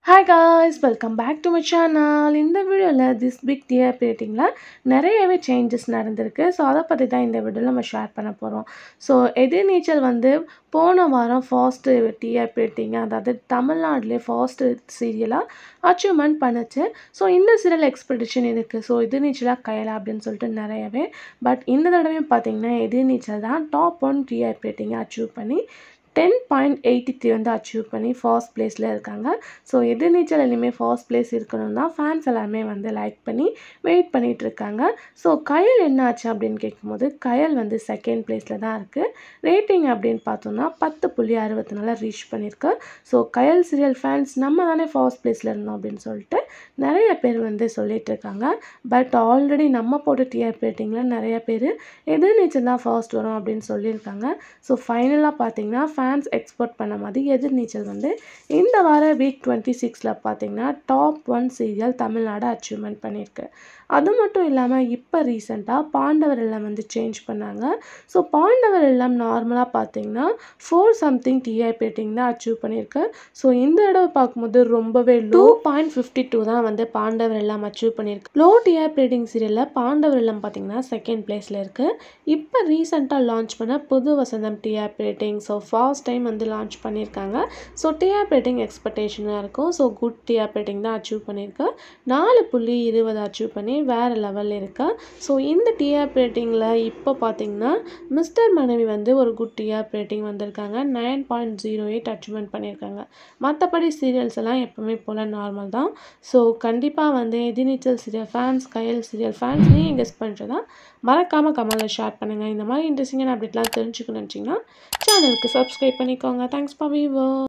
hi guys welcome back to my channel இந்த வீடியோவில் this big TR ரேட்டிங்கில் நிறையவே changes நடந்திருக்கு ஸோ அதை பற்றி தான் இந்த வீடியோவில் நம்ம ஷேர் பண்ண போகிறோம் ஸோ எதிர்நீச்சல் வந்து போன வாரம் ஃபாஸ்ட்டு டிஆர் ரேட்டிங் அதாவது தமிழ்நாட்டிலே ஃபாஸ்ட்டு சீரியலாக அச்சீவ்மெண்ட் பண்ணுச்சு ஸோ இந்த சீரியல் எக்ஸ்பெடிஷன் இருக்குது ஸோ எதிர்நீச்சலாக கையலா அப்படின்னு சொல்லிட்டு நிறையவே பட் இந்த தடவையும் பார்த்தீங்கன்னா எதிர்நீச்சல் தான் டாப் ஒன் டிஆர் ரேட்டிங்கை அச்சீவ் பண்ணி டென் பாயிண்ட் எயிட்டி த்ரீ வந்து அச்சீவ் பண்ணி ஃபர்ஸ்ட் பிளேஸில் இருக்காங்க ஸோ எதிர்நீச்சல் இனிமேல் ஃபர்ஸ்ட் பிளேஸ் இருக்கணும் தான் ஃபேன்ஸ் எல்லாருமே வந்து லைக் பண்ணி வெயிட் பண்ணிகிட்டு இருக்காங்க ஸோ கயல் என்ன ஆச்சு அப்படின்னு கேட்கும்போது கயல் வந்து செகண்ட் பிளேஸில் தான் இருக்குது ரேட்டிங் அப்படின்னு பார்த்தோம்னா பத்து புள்ளி அறுபத்தி நாலு ரீச் பண்ணியிருக்கு ஸோ கயல் சீரியல் ஃபேன்ஸ் நம்ம தானே ஃபர்ஸ்ட் பிளேஸில் இருந்தோம் அப்படின்னு சொல்லிட்டு நிறைய பேர் வந்து சொல்லிட்டு இருக்காங்க பட் ஆல்ரெடி நம்ம போட்ட டிஆர் ரேட்டிங்கில் நிறைய பேர் எதிர்நீச்சல் தான் ஃபர்ஸ்ட் வரும் அப்படின்னு சொல்லியிருக்காங்க ஸோ ஃபைனலாக பார்த்தீங்கன்னா ஃபேன்ஸ் எக்ஸ்போர்ட் பண்ண மாதிரி எதிர்நீச்சல் வந்து இந்த வார வீக் டுவெண்ட்டி சிக்ஸில் பார்த்தீங்கன்னா top one serial Tamil Nadu achievement பண்ணியிருக்கு அது மட்டும் இல்லாமல் இப்போ ரீசெண்டாக பாண்டவர் எல்லாம் வந்து சேஞ்ச் பண்ணாங்க ஸோ பாண்டவர் எல்லாம் நார்மலாக பார்த்தீங்கன்னா ஃபோர் சம்திங் டிஐ ரேட்டிங் தான் அச்சீவ் பண்ணியிருக்கு ஸோ இந்த தடவை பார்க்கும்போது ரொம்பவே லோ பாயிண்ட் ஃபிஃப்டி டூ தான் வந்து பாண்டவர் எல்லாம் அச்சீவ் பண்ணியிருக்கு லோ டிஐ ரேட்டிங் சீரியலில் பாண்டவர் எல்லாம் பார்த்தீங்கன்னா செகண்ட் பிளேஸில் இருக்குது இப்போ ரீசெண்டாக லான்ச் பண்ண Pudhu Vasantham TR rating so first time வந்து லான்ச் பண்ணியிருக்காங்க ஸோ டிஆர் ரேட்டிங் எக்ஸ்பெக்டேஷனாக இருக்கும் ஸோ குட் டிஆர் ரேட்டிங் தான் அச்சீவ் பண்ணியிருக்கு நாலு புள்ளி இருபது அச்சீவ் பண்ணி வேறு லெவலில் இருக்கு ஸோ இந்த டிஆர் ரேட்டிங்கில் இப்போ பார்த்தீங்கன்னா மிஸ்டர் மனைவி வந்து ஒரு குட் டிஆர் ரேட்டிங் வந்திருக்காங்க nine point zero eight achievement பண்ணியிருக்காங்க மற்றபடி சீரியல்ஸ் எல்லாம் எப்போவுமே போல் நார்மல் தான் ஸோ கண்டிப்பாக வந்து Ethirneechal serial fans Kayal serial fans நீங்கள் கெஸ் பண்ணுறதா மறக்காமல் கமலில் ஷேர் பண்ணுங்கள் இந்த மாதிரி இன்ட்ரெஸ்டிங்கான அப்டேட்லாம் தெரிஞ்சுக்கணும்னு நினச்சிங்கன்னா சேனலுக்கு சப்ஸ்கிரைப் பண்ணிக்கோங்க தேங்க்ஸ் ஃபார் வீவர்